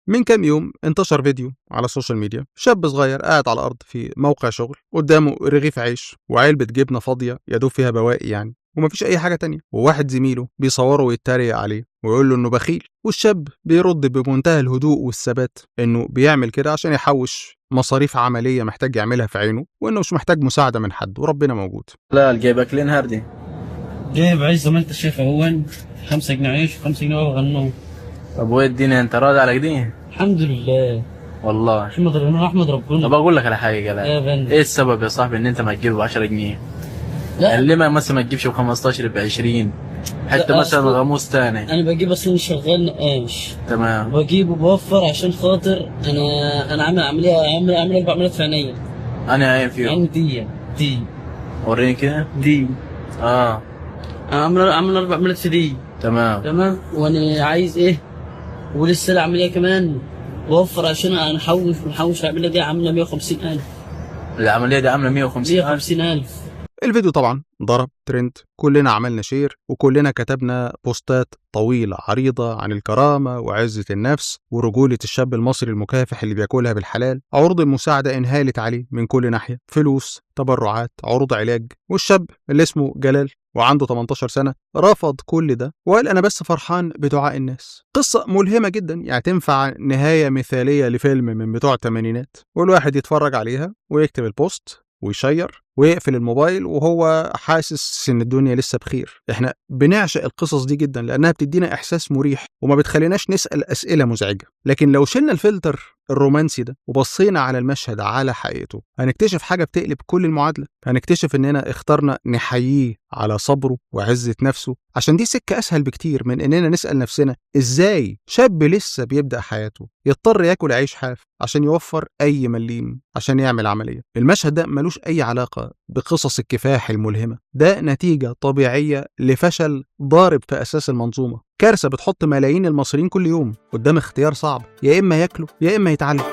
من كام يوم انتشر فيديو على السوشيال ميديا شاب صغير قاعد على الارض في موقع شغل قدامه رغيف عيش وعلبه جبنه فاضيه يدوب فيها بواقي يعني ومفيش اي حاجه تانية وواحد زميله بيصوره ويتريق عليه ويقول له انه بخيل والشاب بيرد بمنتهى الهدوء والثبات انه بيعمل كده عشان يحوش مصاريف عمليه محتاج يعملها في عينه وانه مش محتاج مساعده من حد وربنا موجود لا جايبك لين هاردي جايب عيش زي ما انت شايف اهون 5 جنيه عيش و5 جنيه غنوه طب وين الدنيا انت راضي على كده الحمد لله والله احمد ربنا احمد ربنا طب اقول لك على حاجه يا كده بني ايه السبب يا صاحبي ان انت ما تجيب ب 10 جنيه لا ليه ما مثلا ما تجيبش ب 15 ب 20 حتى لا، مثلا أصل- غاموس تاني انا بجيب اصلا شغال نقاش تمام بجيب وبوفر عشان خاطر انا انا عامل عمليه عامل عامل اربع عمليات في عينيا انا عين فيهم عين دي دي وريني كده دي اه انا عامل عامل اربع عمليات في دي تمام تمام وانا عايز ايه ولسه العمليه كمان بوفر عشان انا احوش محوش العمليه دي عامله 150000 العمليه دي عامله 150 ألف 150000 الفيديو طبعا ضرب ترند كلنا عملنا شير وكلنا كتبنا بوستات طويلة عريضة عن الكرامة وعزة النفس ورجولة الشاب المصري المكافح اللي بياكلها بالحلال عروض المساعدة انهالت عليه من كل ناحية فلوس تبرعات عروض علاج والشاب اللي اسمه جلال وعنده 18 سنة رفض كل ده وقال أنا بس فرحان بدعاء الناس قصة ملهمة جدا يعني تنفع نهاية مثالية لفيلم من بتوع الثمانينات والواحد يتفرج عليها ويكتب البوست ويشير ويقفل الموبايل وهو حاسس ان الدنيا لسه بخير احنا بنعشق القصص دي جدا لانها بتدينا احساس مريح وما بتخليناش نسال اسئله مزعجه لكن لو شلنا الفلتر الرومانسي ده وبصينا على المشهد على حقيقته هنكتشف حاجه بتقلب كل المعادله هنكتشف اننا اخترنا نحييه على صبره وعزه نفسه عشان دي سكه اسهل بكتير من اننا نسال نفسنا ازاي شاب لسه بيبدا حياته يضطر ياكل عيش حاف عشان يوفر اي مليم عشان يعمل عمليه المشهد ده ملوش اي علاقه بقصص الكفاح الملهمه ده نتيجه طبيعيه لفشل ضارب في اساس المنظومه كارثه بتحط ملايين المصريين كل يوم قدام اختيار صعب يا اما ياكلوا يا اما يتعلم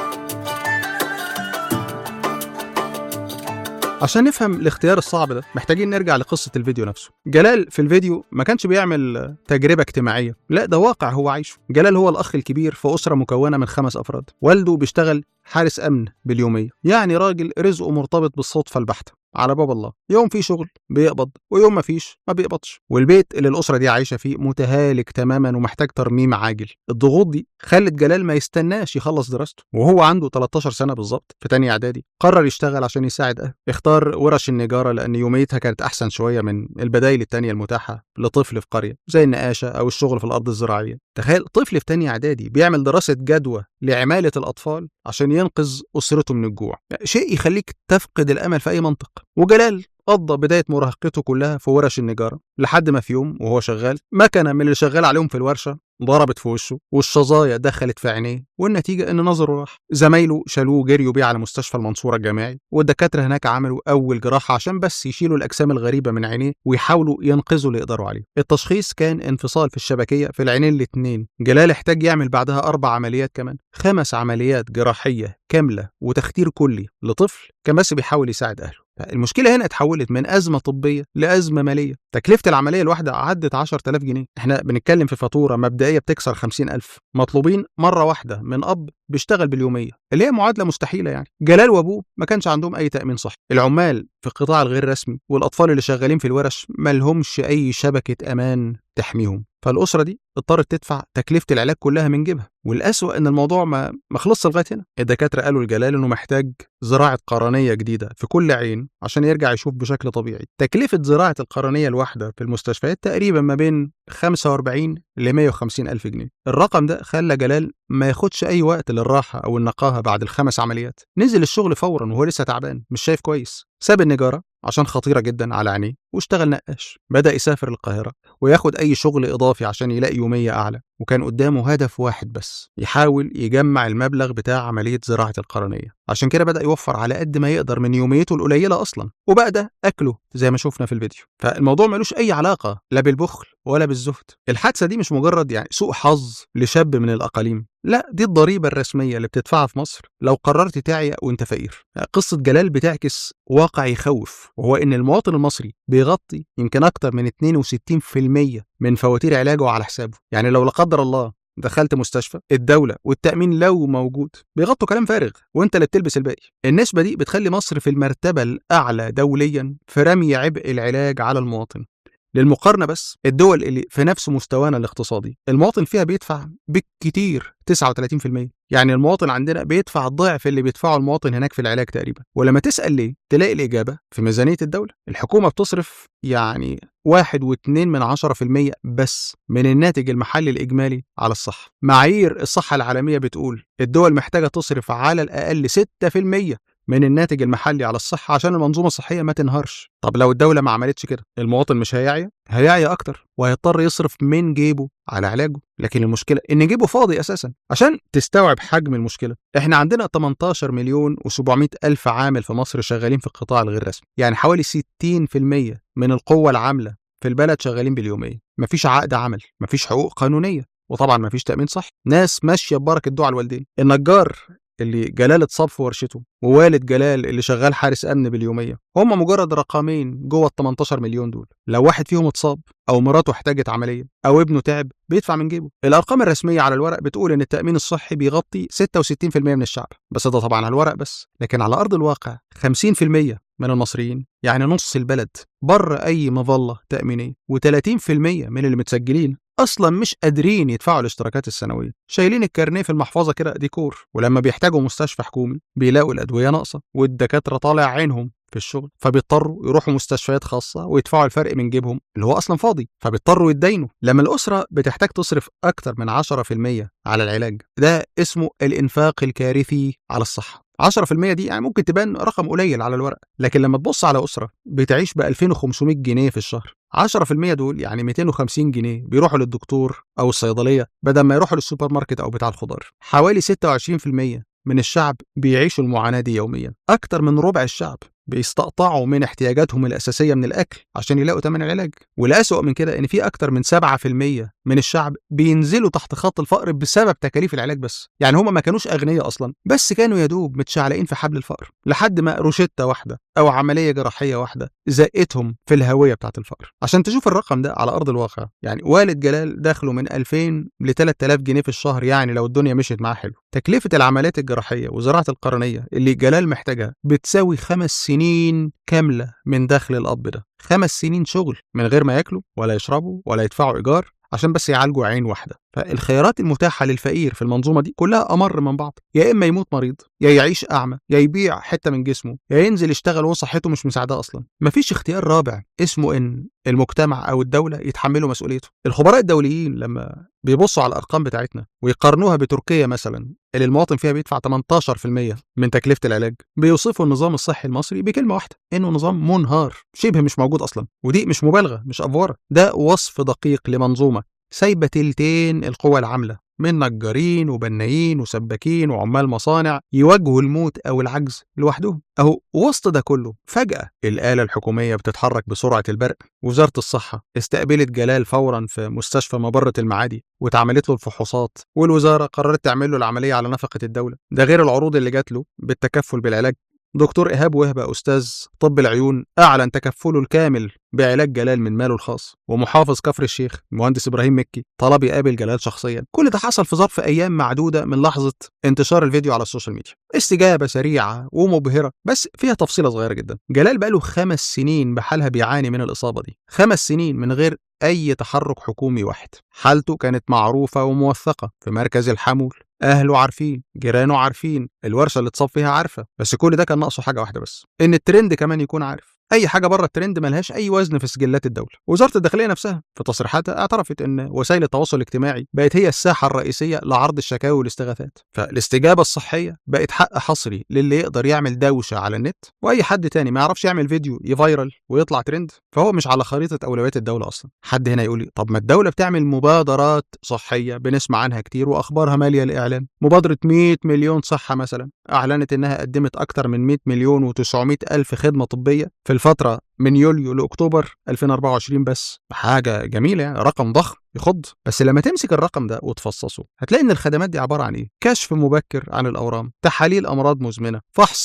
عشان نفهم الاختيار الصعب ده محتاجين نرجع لقصة الفيديو نفسه جلال في الفيديو ما كانش بيعمل تجربة اجتماعية لا ده واقع هو عايشه جلال هو الأخ الكبير في أسرة مكونة من خمس أفراد والده بيشتغل حارس أمن باليومية يعني راجل رزقه مرتبط بالصدفة البحتة على باب الله يوم في شغل بيقبض ويوم ما فيش ما بيقبضش والبيت اللي الأسرة دي عايشة فيه متهالك تماما ومحتاج ترميم عاجل الضغوط دي خلت جلال ما يستناش يخلص دراسته وهو عنده 13 سنة بالظبط في تانية إعدادي قرر يشتغل عشان يساعد أهله اختار ورش النجارة لأن يوميتها كانت أحسن شوية من البدايل التانية المتاحة لطفل في قرية زي النقاشة أو الشغل في الأرض الزراعية تخيل طفل في تانية إعدادي بيعمل دراسة جدوى لعمالة الأطفال عشان ينقذ أسرته من الجوع شيء يخليك تفقد الأمل في أي منطق وجلال قضى بداية مراهقته كلها في ورش النجارة لحد ما في يوم وهو شغال مكنة من اللي شغال عليهم في الورشة ضربت في وشه والشظايا دخلت في عينيه والنتيجة إن نظره راح زمايله شالوه جريوا بيه على مستشفى المنصورة الجامعي والدكاترة هناك عملوا أول جراحة عشان بس يشيلوا الأجسام الغريبة من عينيه ويحاولوا ينقذوا اللي يقدروا عليه التشخيص كان انفصال في الشبكية في العينين الاتنين جلال احتاج يعمل بعدها أربع عمليات كمان خمس عمليات جراحية كاملة وتختير كلي لطفل كان بس بيحاول يساعد أهله المشكلة هنا اتحولت من أزمة طبية لأزمة مالية تكلفة العملية الواحدة عدت 10000 جنيه احنا بنتكلم في فاتورة مبدئية بتكسر 50000 مطلوبين مرة واحدة من أب بيشتغل باليومية اللي هي معادلة مستحيلة يعني جلال وأبوه ما كانش عندهم أي تأمين صحي العمال في القطاع الغير رسمي والأطفال اللي شغالين في الورش ما لهمش أي شبكة أمان تحميهم فالأسرة دي اضطرت تدفع تكلفة العلاج كلها من جيبها والأسوأ إن الموضوع ما ما خلصش لغاية هنا الدكاترة قالوا لجلال إنه محتاج زراعة قرنية جديدة في كل عين عشان يرجع يشوف بشكل طبيعي تكلفة زراعة القرنية الواحدة في المستشفيات تقريبا ما بين 45 ل 150 ألف جنيه الرقم ده خلى جلال ما ياخدش أي وقت للراحة أو النقاهة بعد الخمس عمليات نزل الشغل فورا وهو لسه تعبان مش شايف كويس ساب النجارة عشان خطيرة جدا على عينيه واشتغل نقاش بدأ يسافر القاهرة وياخد أي شغل إضافي عشان يلاقي يومية أعلى وكان قدامه هدف واحد بس يحاول يجمع المبلغ بتاع عملية زراعة القرنية عشان كده بدأ يوفر على قد ما يقدر من يوميته القليلة أصلا وبقى ده أكله زي ما شفنا في الفيديو فالموضوع ملوش أي علاقة لا بالبخل ولا بالزهد الحادثة دي مش مجرد يعني سوء حظ لشاب من الأقاليم لا دي الضريبة الرسمية اللي بتدفعها في مصر لو قررت تعيا وانت فقير قصة جلال بتعكس واقع يخوف وهو ان المواطن المصري بيغطي يمكن اكتر من 62% من فواتير علاجه على حسابه يعني لو لا قدر الله دخلت مستشفى الدوله والتامين لو موجود بيغطوا كلام فارغ وانت اللي بتلبس الباقي النسبه دي بتخلي مصر في المرتبه الاعلى دوليا في رمي عبء العلاج على المواطن للمقارنة بس الدول اللي في نفس مستوانا الاقتصادي المواطن فيها بيدفع بالكتير 39% يعني المواطن عندنا بيدفع الضعف اللي بيدفعه المواطن هناك في العلاج تقريبا ولما تسأل ليه تلاقي الإجابة في ميزانية الدولة الحكومة بتصرف يعني واحد واتنين من عشرة في المية بس من الناتج المحلي الإجمالي على الصحة معايير الصحة العالمية بتقول الدول محتاجة تصرف على الأقل 6% من الناتج المحلي على الصحة عشان المنظومة الصحية ما تنهارش طب لو الدولة ما عملتش كده المواطن مش هيعيا هيعيا أكتر وهيضطر يصرف من جيبه على علاجه لكن المشكلة إن جيبه فاضي أساسا عشان تستوعب حجم المشكلة إحنا عندنا 18 مليون و700 ألف عامل في مصر شغالين في القطاع الغير رسمي يعني حوالي 60% من القوة العاملة في البلد شغالين باليومية مفيش عقد عمل مفيش حقوق قانونية وطبعا مفيش تأمين صحي ناس ماشية ببركة دعاء الوالدين النجار اللي جلال اتصاب في ورشته ووالد جلال اللي شغال حارس امن باليوميه هم مجرد رقمين جوه ال 18 مليون دول لو واحد فيهم اتصاب او مراته احتاجت عمليه او ابنه تعب بيدفع من جيبه الارقام الرسميه على الورق بتقول ان التامين الصحي بيغطي 66% من الشعب بس ده طبعا على الورق بس لكن على ارض الواقع 50% من المصريين يعني نص البلد بره اي مظله تامينيه و30% من اللي متسجلين اصلا مش قادرين يدفعوا الاشتراكات السنويه شايلين الكارنيه في المحفظه كده ديكور ولما بيحتاجوا مستشفى حكومي بيلاقوا الادويه ناقصه والدكاتره طالع عينهم في الشغل فبيضطروا يروحوا مستشفيات خاصة ويدفعوا الفرق من جيبهم اللي هو أصلا فاضي فبيضطروا يتدينوا لما الأسرة بتحتاج تصرف أكتر من 10% على العلاج ده اسمه الإنفاق الكارثي على الصحة 10% دي يعني ممكن تبان رقم قليل على الورق لكن لما تبص على أسرة بتعيش ب 2500 جنيه في الشهر 10% دول يعني 250 جنيه بيروحوا للدكتور أو الصيدلية بدل ما يروحوا للسوبر ماركت أو بتاع الخضار حوالي 26% من الشعب بيعيشوا المعاناة دي يوميا أكتر من ربع الشعب بيستقطعوا من احتياجاتهم الأساسية من الأكل عشان يلاقوا تمن العلاج والأسوأ من كده إن في أكتر من 7% من الشعب بينزلوا تحت خط الفقر بسبب تكاليف العلاج بس يعني هم ما كانوش أغنياء أصلا بس كانوا يدوب متشعلقين في حبل الفقر لحد ما روشتة واحدة أو عملية جراحية واحدة زقتهم في الهوية بتاعت الفقر عشان تشوف الرقم ده على أرض الواقع يعني والد جلال دخله من 2000 ل 3000 جنيه في الشهر يعني لو الدنيا مشيت معاه حلو تكلفة العمليات الجراحية وزراعة القرنية اللي جلال محتاجها بتساوي خمس سنين كاملة من دخل الأب ده خمس سنين شغل من غير ما ياكلوا ولا يشربوا ولا يدفعوا إيجار عشان بس يعالجوا عين واحدة فالخيارات المتاحة للفقير في المنظومة دي كلها أمر من بعض يا إما يموت مريض يا يعيش أعمى يا يبيع حتة من جسمه يا ينزل يشتغل وهو صحته مش مساعدة أصلا مفيش اختيار رابع اسمه إن المجتمع أو الدولة يتحملوا مسؤوليته الخبراء الدوليين لما بيبصوا على الأرقام بتاعتنا ويقارنوها بتركيا مثلا اللي المواطن فيها بيدفع 18% من تكلفة العلاج بيوصفوا النظام الصحي المصري بكلمة واحدة إنه نظام منهار شبه مش موجود أصلا ودي مش مبالغة مش أفورة ده وصف دقيق لمنظومة سايبة تلتين القوى العاملة من نجارين وبنايين وسباكين وعمال مصانع يواجهوا الموت أو العجز لوحدهم أهو وسط ده كله فجأة الآلة الحكومية بتتحرك بسرعة البرق وزارة الصحة استقبلت جلال فورا في مستشفى مبرة المعادي واتعملت له الفحوصات والوزارة قررت تعمل له العملية على نفقة الدولة ده غير العروض اللي جات له بالتكفل بالعلاج دكتور إيهاب وهبة أستاذ طب العيون أعلن تكفله الكامل بعلاج جلال من ماله الخاص ومحافظ كفر الشيخ المهندس إبراهيم مكي طلب يقابل جلال شخصيا كل ده حصل في ظرف أيام معدودة من لحظة انتشار الفيديو على السوشيال ميديا استجابة سريعة ومبهرة بس فيها تفصيلة صغيرة جدا جلال بقاله خمس سنين بحالها بيعاني من الإصابة دي خمس سنين من غير أي تحرك حكومي واحد حالته كانت معروفة وموثقة في مركز الحمول أهله عارفين جيرانه عارفين الورشة اللي اتصاب فيها عارفة بس كل ده كان ناقصه حاجة واحدة بس إن الترند كمان يكون عارف اي حاجه بره الترند ملهاش اي وزن في سجلات الدوله وزاره الداخليه نفسها في تصريحاتها اعترفت ان وسائل التواصل الاجتماعي بقت هي الساحه الرئيسيه لعرض الشكاوي والاستغاثات فالاستجابه الصحيه بقت حق حصري للي يقدر يعمل دوشه على النت واي حد تاني ما يعرفش يعمل فيديو يفايرل ويطلع ترند فهو مش على خريطه اولويات الدوله اصلا حد هنا يقول لي طب ما الدوله بتعمل مبادرات صحيه بنسمع عنها كتير واخبارها ماليه الاعلام مبادره 100 مليون صحه مثلا اعلنت انها قدمت اكتر من 100 مليون و900 الف خدمه طبيه في الفتره من يوليو لاكتوبر 2024 بس حاجه جميله يعني رقم ضخم يخض بس لما تمسك الرقم ده وتفصصه هتلاقي ان الخدمات دي عباره عن ايه كشف مبكر عن الاورام تحاليل امراض مزمنه فحص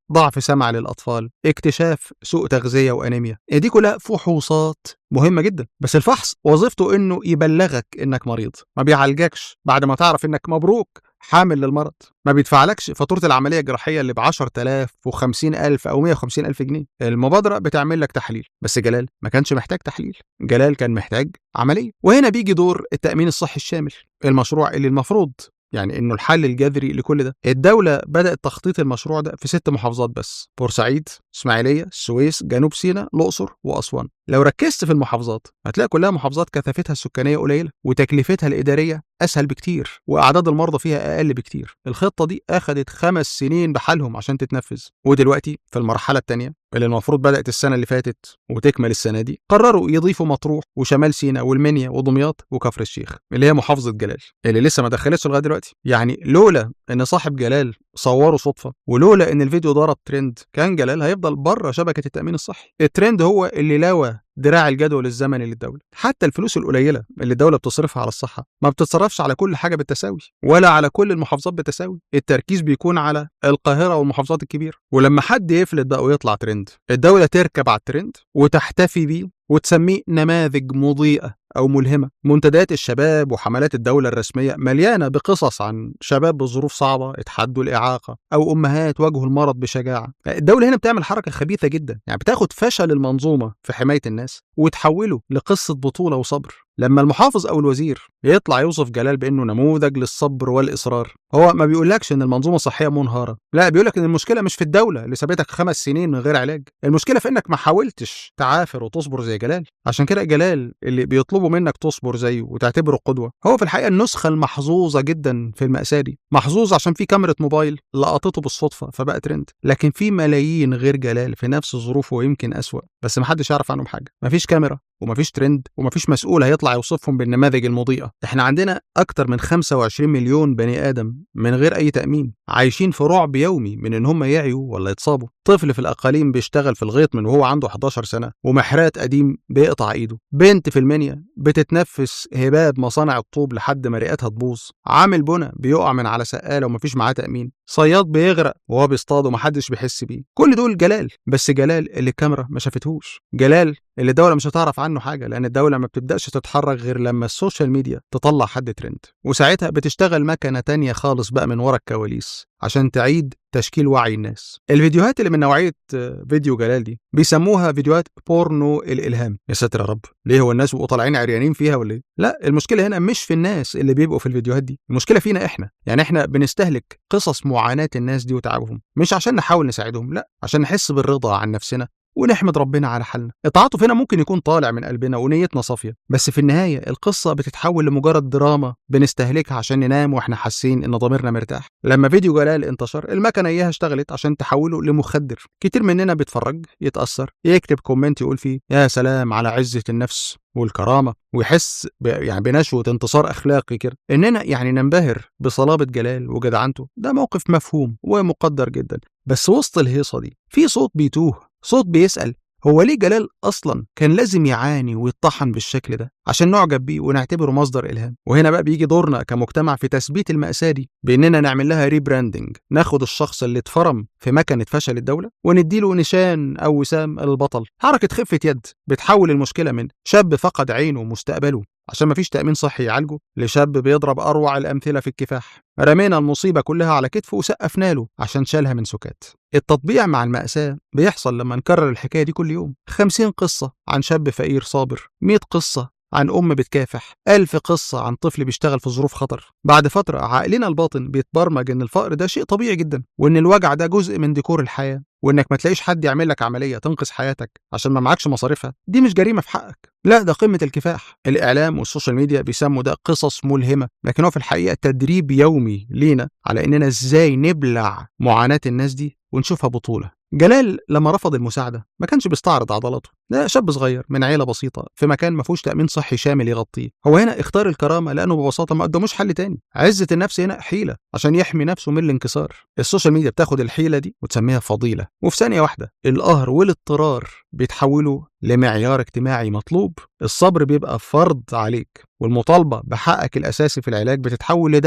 ضعف سمع للاطفال اكتشاف سوء تغذيه وانيميا دي كلها فحوصات مهمه جدا بس الفحص وظيفته انه يبلغك انك مريض ما بيعالجكش بعد ما تعرف انك مبروك حامل للمرض ما بيدفعلكش فاتوره العمليه الجراحيه اللي ب 10000 و50000 او 150000 جنيه المبادره بتعمل لك تحليل بس جلال ما كانش محتاج تحليل جلال كان محتاج عمليه وهنا بيجي دور التامين الصحي الشامل المشروع اللي المفروض يعني انه الحل الجذري لكل ده الدوله بدات تخطيط المشروع ده في ست محافظات بس بورسعيد اسماعيليه السويس جنوب سيناء الاقصر واسوان لو ركزت في المحافظات هتلاقي كلها محافظات كثافتها السكانيه قليله وتكلفتها الاداريه اسهل بكتير واعداد المرضى فيها اقل بكتير الخطه دي اخذت خمس سنين بحالهم عشان تتنفذ ودلوقتي في المرحله الثانيه اللي المفروض بدات السنه اللي فاتت وتكمل السنه دي قرروا يضيفوا مطروح وشمال سيناء والمنيا ودمياط وكفر الشيخ اللي هي محافظه جلال اللي لسه ما دخلتش لغايه دلوقتي يعني لولا ان صاحب جلال صوره صدفه ولولا ان الفيديو ضرب ترند كان جلال هيفضل بره شبكه التامين الصحي الترند هو اللي لوى دراع الجدول الزمني للدولة حتى الفلوس القليلة اللي الدولة بتصرفها على الصحة ما بتتصرفش على كل حاجة بالتساوي ولا على كل المحافظات بالتساوي التركيز بيكون على القاهرة والمحافظات الكبيرة ولما حد يفلت بقى ويطلع ترند الدولة تركب على الترند وتحتفي بيه وتسميه نماذج مضيئة أو ملهمة منتديات الشباب وحملات الدولة الرسمية مليانة بقصص عن شباب بظروف صعبة اتحدوا الإعاقة أو أمهات واجهوا المرض بشجاعة الدولة هنا بتعمل حركة خبيثة جدا يعني بتاخد فشل المنظومة في حماية الناس وتحوله لقصة بطولة وصبر لما المحافظ او الوزير يطلع يوصف جلال بانه نموذج للصبر والاصرار هو ما بيقولكش ان المنظومه الصحيه منهاره لا بيقولك ان المشكله مش في الدوله اللي سابتك خمس سنين من غير علاج المشكله في انك ما حاولتش تعافر وتصبر زي جلال عشان كده جلال اللي بيطلبوا منك تصبر زيه وتعتبره قدوه هو في الحقيقه النسخه المحظوظه جدا في الماساه دي محظوظ عشان في كاميرا موبايل لقطته بالصدفه فبقى ترند لكن في ملايين غير جلال في نفس ظروفه ويمكن اسوا بس محدش يعرف عنهم حاجه مفيش كاميرا ومفيش ترند ومفيش مسؤول هيطلع يوصفهم بالنماذج المضيئة احنا عندنا أكتر من 25 مليون بني آدم من غير أي تأمين عايشين في رعب يومي من إن هم يعيوا ولا يتصابوا طفل في الأقاليم بيشتغل في الغيط من وهو عنده 11 سنة ومحرات قديم بيقطع إيده بنت في المنيا بتتنفس هباب مصانع الطوب لحد ما رئتها تبوظ عامل بنا بيقع من على سقالة ومفيش معاه تأمين صياد بيغرق وهو بيصطاد ومحدش بيحس بيه كل دول جلال بس جلال اللي الكاميرا ما شافتهوش جلال اللي الدولة مش هتعرف عنه حاجة لأن الدولة ما بتبدأش تتحرك غير لما السوشيال ميديا تطلع حد ترند وساعتها بتشتغل مكنة تانية خالص بقى من ورا الكواليس عشان تعيد تشكيل وعي الناس الفيديوهات اللي من نوعية فيديو جلال دي بيسموها فيديوهات بورنو الإلهام يا ساتر يا رب ليه هو الناس بيبقوا طالعين عريانين فيها ولا ايه لا المشكلة هنا مش في الناس اللي بيبقوا في الفيديوهات دي المشكلة فينا احنا يعني احنا بنستهلك قصص معاناة الناس دي وتعبهم مش عشان نحاول نساعدهم لا عشان نحس بالرضا عن نفسنا ونحمد ربنا على حالنا التعاطف هنا ممكن يكون طالع من قلبنا ونيتنا صافية بس في النهاية القصة بتتحول لمجرد دراما بنستهلكها عشان ننام واحنا حاسين ان ضميرنا مرتاح لما فيديو جلال انتشر المكنة اياها اشتغلت عشان تحوله لمخدر كتير مننا بيتفرج يتأثر يكتب كومنت يقول فيه يا سلام على عزة النفس والكرامة ويحس ب... يعني بنشوة انتصار أخلاقي كده إننا يعني ننبهر بصلابة جلال وجدعنته ده موقف مفهوم ومقدر جدا بس وسط الهيصة دي في صوت بيتوه صوت بيسأل هو ليه جلال أصلا كان لازم يعاني ويطحن بالشكل ده عشان نعجب بيه ونعتبره مصدر إلهام وهنا بقى بيجي دورنا كمجتمع في تثبيت المأساة دي بإننا نعمل لها ريبراندنج ناخد الشخص اللي اتفرم في مكنة فشل الدولة ونديله نشان أو وسام البطل حركة خفة يد بتحول المشكلة من شاب فقد عينه ومستقبله عشان مفيش تأمين صحي يعالجه لشاب بيضرب أروع الأمثلة في الكفاح رمينا المصيبة كلها على كتفه وسقفنا له عشان شالها من سكات التطبيع مع المأساة بيحصل لما نكرر الحكاية دي كل يوم خمسين قصة عن شاب فقير صابر مئة قصة عن أم بتكافح ألف قصة عن طفل بيشتغل في ظروف خطر بعد فترة عقلنا الباطن بيتبرمج إن الفقر ده شيء طبيعي جدا وإن الوجع ده جزء من ديكور الحياة وإنك ما تلاقيش حد يعمل لك عملية تنقذ حياتك عشان ما معكش مصاريفها دي مش جريمة في حقك لا ده قمة الكفاح الإعلام والسوشيال ميديا بيسموا ده قصص ملهمة لكن هو في الحقيقة تدريب يومي لينا على إننا إزاي نبلع معاناة الناس دي ونشوفها بطولة جلال لما رفض المساعدة ما كانش بيستعرض عضلاته ده شاب صغير من عيلة بسيطة في مكان ما فيهوش تأمين صحي شامل يغطيه هو هنا اختار الكرامة لأنه ببساطة ما قدموش حل تاني عزة النفس هنا حيلة عشان يحمي نفسه من الانكسار السوشيال ميديا بتاخد الحيلة دي وتسميها فضيلة وفي ثانية واحدة القهر والاضطرار بيتحولوا لمعيار اجتماعي مطلوب الصبر بيبقى فرض عليك والمطالبة بحقك الأساسي في العلاج بتتحول لدلع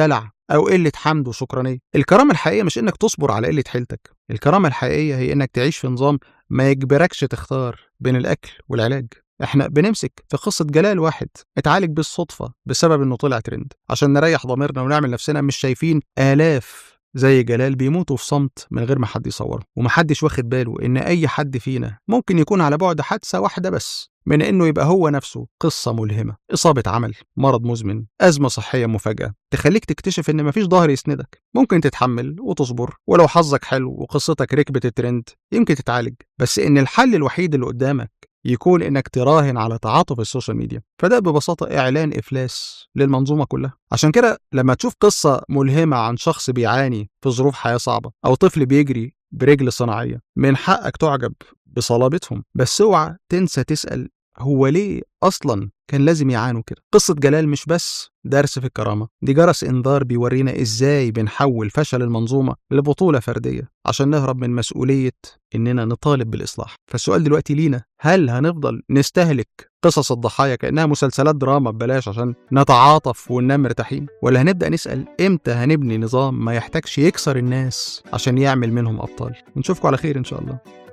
او قله حمد وشكرانيه الكرامه الحقيقيه مش انك تصبر على قله حيلتك الكرامه الحقيقيه هي انك تعيش في نظام ما يجبركش تختار بين الاكل والعلاج احنا بنمسك في قصة جلال واحد اتعالج بالصدفة بسبب انه طلع ترند عشان نريح ضميرنا ونعمل نفسنا مش شايفين آلاف زي جلال بيموتوا في صمت من غير ما حد يصوره ومحدش واخد باله ان اي حد فينا ممكن يكون على بعد حادثة واحدة بس من انه يبقى هو نفسه قصة ملهمة إصابة عمل مرض مزمن أزمة صحية مفاجأة تخليك تكتشف ان مفيش ظهر يسندك ممكن تتحمل وتصبر ولو حظك حلو وقصتك ركبت الترند يمكن تتعالج بس ان الحل الوحيد اللي قدامك يكون انك تراهن على تعاطف السوشيال ميديا فده ببساطه اعلان افلاس للمنظومه كلها عشان كده لما تشوف قصه ملهمه عن شخص بيعاني في ظروف حياه صعبه او طفل بيجري برجل صناعيه من حقك تعجب بصلابتهم بس اوعى تنسى تسال هو ليه اصلا كان لازم يعانوا كده قصة جلال مش بس درس في الكرامة دي جرس انذار بيورينا ازاي بنحول فشل المنظومة لبطولة فردية عشان نهرب من مسؤولية اننا نطالب بالاصلاح فالسؤال دلوقتي لينا هل هنفضل نستهلك قصص الضحايا كأنها مسلسلات دراما ببلاش عشان نتعاطف وننام مرتاحين ولا هنبدأ نسأل امتى هنبني نظام ما يحتاجش يكسر الناس عشان يعمل منهم أبطال ونشوفكم على خير إن شاء الله